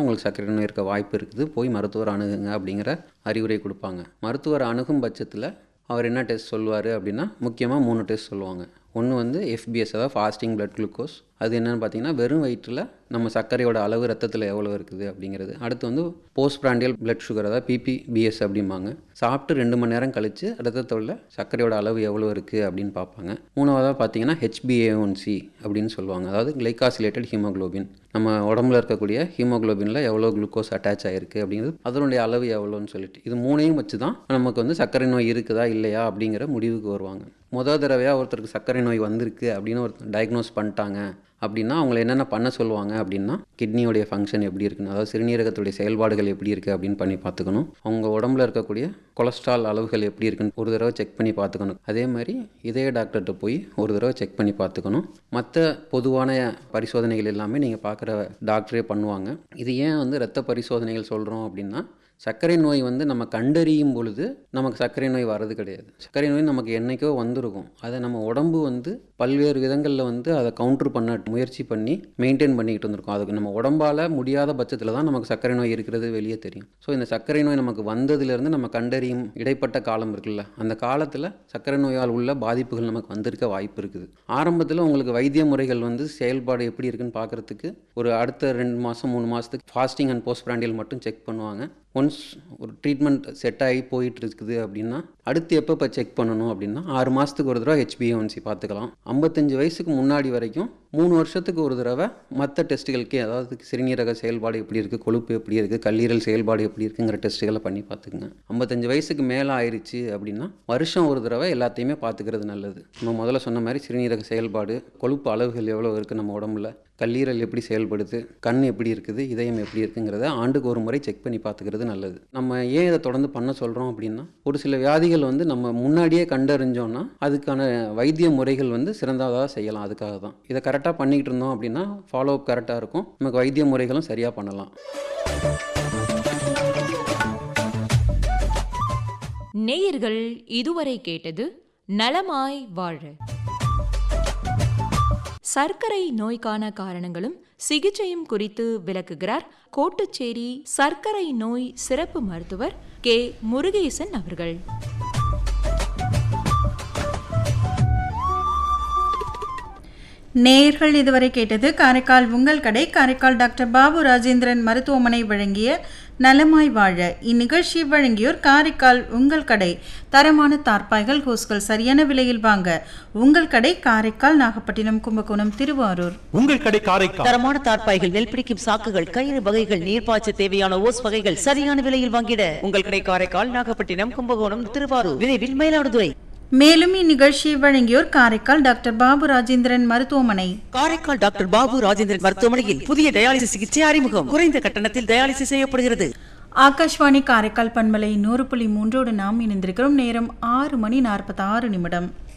அப்படின்னா உங்களுக்கு சர்க்கரை நோய் இருக்க வாய்ப்பு இருக்குது போய் மருத்துவர் அணுகுங்க அப்படிங்கிற அறிவுரை கொடுப்பாங்க மருத்துவர் அணுகும் பட்சத்தில் அவர் என்ன டெஸ்ட் சொல்லுவார் அப்படின்னா முக்கியமாக மூணு டெஸ்ட் சொல்லுவாங்க ஒன்று வந்து எஃபிஎஸ் அதாவது ஃபாஸ்டிங் blood குளுக்கோஸ் அது என்னென்னு பார்த்தீங்கன்னா வெறும் வயிற்றில் நம்ம சர்க்கரையோட அளவு ரத்தத்தில் எவ்வளோ இருக்குது அப்படிங்கிறது அடுத்து வந்து போஸ்ட் பிராண்டியல் blood சுகர் அதாவது பிபிபிஎஸ் அப்படிம்பாங்க சாப்பிட்டு ரெண்டு மணி நேரம் கழித்து ரத்தத்தில் உள்ள சர்க்கரையோட அளவு எவ்வளோ இருக்குது அப்படின்னு பார்ப்பாங்க மூணாவதாக பார்த்தீங்கன்னா ஹெச்பிஏஒன்சி அப்படின்னு சொல்லுவாங்க அதாவது கிளைகாசிலேட்டட் ஹீமோகுளோபின் நம்ம உடம்புல இருக்கக்கூடிய ஹீமோகுளோபினில் எவ்வளோ குளுக்கோஸ் அட்டாச் ஆகிருக்கு அப்படிங்கிறது அதனுடைய அளவு எவ்வளோன்னு சொல்லிட்டு இது மூணையும் வச்சு தான் நமக்கு வந்து சர்க்கரை நோய் இருக்குதா இல்லையா அப்படிங்கிற முடிவுக்கு வருவாங்க முதல் தடவையாக ஒருத்தருக்கு சர்க்கரை நோய் வந்திருக்கு அப்படின்னு ஒரு டயக்னோஸ் பண்ணிட்டாங்க அப்படின்னா அவங்கள என்னென்ன பண்ண சொல்லுவாங்க அப்படின்னா கிட்னியோடைய ஃபங்க்ஷன் எப்படி இருக்குன்னு அதாவது சிறுநீரகத்துடைய செயல்பாடுகள் எப்படி இருக்குது அப்படின்னு பண்ணி பார்த்துக்கணும் அவங்க உடம்புல இருக்கக்கூடிய கொலஸ்ட்ரால் அளவுகள் எப்படி இருக்குன்னு ஒரு தடவை செக் பண்ணி பார்த்துக்கணும் அதே மாதிரி இதய டாக்டர்கிட்ட போய் ஒரு தடவை செக் பண்ணி பார்த்துக்கணும் மற்ற பொதுவான பரிசோதனைகள் எல்லாமே நீங்கள் பார்க்குற டாக்டரே பண்ணுவாங்க இது ஏன் வந்து இரத்த பரிசோதனைகள் சொல்கிறோம் அப்படின்னா சர்க்கரை நோய் வந்து நம்ம கண்டறியும் பொழுது நமக்கு சர்க்கரை நோய் வர்றது கிடையாது சர்க்கரை நோய் நமக்கு என்னைக்கோ வந்திருக்கும் அதை நம்ம உடம்பு வந்து பல்வேறு விதங்களில் வந்து அதை கவுண்டர் பண்ண முயற்சி பண்ணி மெயின்டைன் பண்ணிக்கிட்டு வந்திருக்கோம் அதுக்கு நம்ம உடம்பால் முடியாத பட்சத்தில் தான் நமக்கு சர்க்கரை நோய் இருக்கிறது வெளியே தெரியும் ஸோ இந்த சர்க்கரை நோய் நமக்கு வந்ததுலேருந்து நம்ம கண்டறியும் இடைப்பட்ட காலம் இருக்குல்ல அந்த காலத்தில் சர்க்கரை நோயால் உள்ள பாதிப்புகள் நமக்கு வந்திருக்க வாய்ப்பு இருக்குது ஆரம்பத்தில் உங்களுக்கு வைத்திய முறைகள் வந்து செயல்பாடு எப்படி இருக்குன்னு பார்க்குறதுக்கு ஒரு அடுத்த ரெண்டு மாதம் மூணு மாதத்துக்கு ஃபாஸ்டிங் அண்ட் போஸ்ட் பிராண்டியல் மட்டும் செக் பண்ணுவாங்க ஒன்ஸ் ஒரு ட்ரீட்மெண்ட் செட் ஆகி போயிட்டு இருக்குது அப்படின்னா அடுத்து எப்போ இப்போ செக் பண்ணணும் அப்படின்னா ஆறு மாதத்துக்கு ஒரு தடவை ஹெச்பிஏஒன்சி பார்த்துக்கலாம் ஐம்பத்தஞ்சு வயசுக்கு முன்னாடி வரைக்கும் மூணு வருஷத்துக்கு ஒரு தடவை மற்ற டெஸ்ட்டுகளுக்கே அதாவது சிறுநீரக செயல்பாடு எப்படி இருக்குது கொழுப்பு எப்படி இருக்குது கல்லீரல் செயல்பாடு எப்படி இருக்குங்கிற டெஸ்ட்டுகளை பண்ணி பார்த்துக்குங்க ஐம்பத்தஞ்சு வயசுக்கு மேலே ஆயிடுச்சு அப்படின்னா வருஷம் ஒரு தடவை எல்லாத்தையுமே பார்த்துக்கிறது நல்லது நம்ம முதல்ல சொன்ன மாதிரி சிறுநீரக செயல்பாடு கொழுப்பு அளவுகள் எவ்வளோ இருக்குது நம்ம உடம்புல கல்லீரல் எப்படி செயல்படுது கண் எப்படி இருக்குது இதயம் எப்படி இருக்குங்கிறத ஆண்டுக்கு ஒரு முறை செக் பண்ணி பார்த்துக்கிறது நல்லது நம்ம ஏன் இதை தொடர்ந்து பண்ண சொல்கிறோம் அப்படின்னா ஒரு சில வியாதிகள் வந்து நம்ம முன்னாடியே கண்டறிஞ்சோன்னா அதுக்கான வைத்திய முறைகள் வந்து சிறந்ததாக செய்யலாம் அதுக்காக தான் இதை கரெக்டாக பண்ணிக்கிட்டு இருந்தோம் அப்படின்னா ஃபாலோ அப் கரெக்டாக இருக்கும் நமக்கு வைத்திய முறைகளும் சரியாக பண்ணலாம் நேயர்கள் இதுவரை கேட்டது நலமாய் வாழ சர்க்கரை நோய்க்கான காரணங்களும் சிகிச்சையும் குறித்து விளக்குகிறார் கோட்டுச்சேரி சர்க்கரை நோய் சிறப்பு மருத்துவர் கே முருகேசன் அவர்கள் நேயர்கள் இதுவரை கேட்டது காரைக்கால் உங்கள் கடை காரைக்கால் டாக்டர் பாபு ராஜேந்திரன் மருத்துவமனை வழங்கிய நலமாய் வாழ இந்நிகழ்ச்சியை வழங்கியோர் காரைக்கால் உங்கள் கடை தரமான தார்ப்பாய்கள் ஹோஸ்கள் சரியான விலையில் வாங்க உங்கள் கடை காரைக்கால் நாகப்பட்டினம் கும்பகோணம் திருவாரூர் உங்கள் கடை காரைக்கால் தரமான தார்ப்பாய்கள் நெல் பிடிக்கும் சாக்குகள் கயிறு வகைகள் நீர்ப்பாய்ச்ச தேவையான ஓஸ் வகைகள் சரியான விலையில் வாங்கிட உங்கள் கடை காரைக்கால் நாகப்பட்டினம் கும்பகோணம் திருவாரூர் விரைவில் மயிலாடுதுறை மேலும் இந்நிகழ்ச்சியை வழங்கியோர் காரைக்கால் டாக்டர் பாபு ராஜேந்திரன் மருத்துவமனை காரைக்கால் டாக்டர் பாபு ராஜேந்திரன் மருத்துவமனையில் புதிய டயாலிசிஸ் சிகிச்சை அறிமுகம் குறைந்த கட்டணத்தில் டயாலிசிஸ் செய்யப்படுகிறது ஆகாஷ்வாணி காரைக்கால் பண்பலை நூறு புள்ளி மூன்றோடு நாம் இணைந்திருக்கிறோம் நேரம் ஆறு மணி நாற்பத்தி ஆறு நிமிடம்